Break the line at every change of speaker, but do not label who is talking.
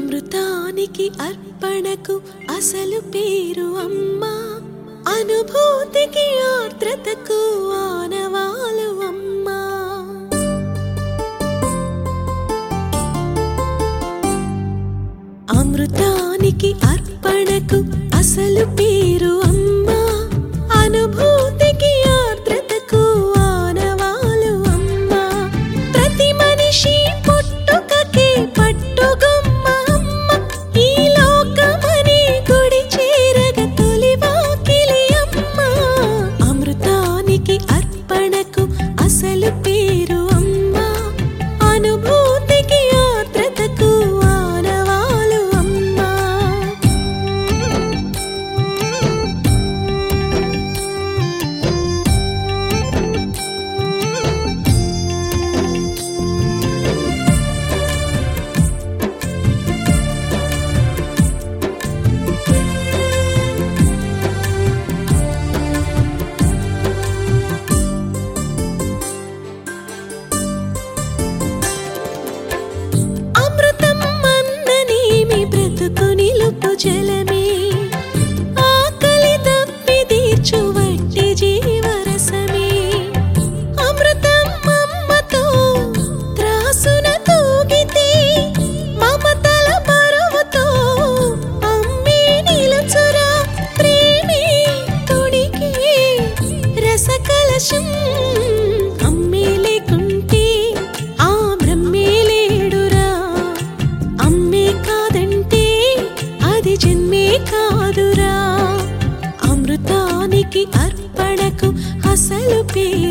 అమృతానికి అర్పణకు అసలు పేరు అమ్మా అనుభూతికి ఆర్ద్రతకు ఆనవాలు అమ్మా అమృతానికి అర్పణకు అసలు పేరు అమ్మా అనుభూతికి ఆర్ద్రతకు ఆనవాలు అమ్మా ప్రతి మనిషి పుట్టుకకి పట్టుగొమ్మ అమ్మ ఈ లోకమని గుడి చేరగ తొలి వాకిలి అమ్మ అమృతానికి అర్పణకు అసలు పేరు అమ్మా అనుభూతికి ఆర్ద్రతకు ఆనవాలు అమ్మా అమృతం అన్ననేమి బ్రతుకు నిలుపు జలమే ఆకలి తప్పి తీర్చు వట్టి జీవరసమే అమృతం అమ్మతో త్రాసున తూగితే మమతల బరువుతో అమ్మే నిలుచురా ప్రేమే తొడిగే రసకలశం అమ్మే లేకుంటే ఆ బ్రహ్మే లేడురా అమ్మే కాదంటే అది జన్మే కాదురా అమృతానికి అర్పణకు అసలు పేరు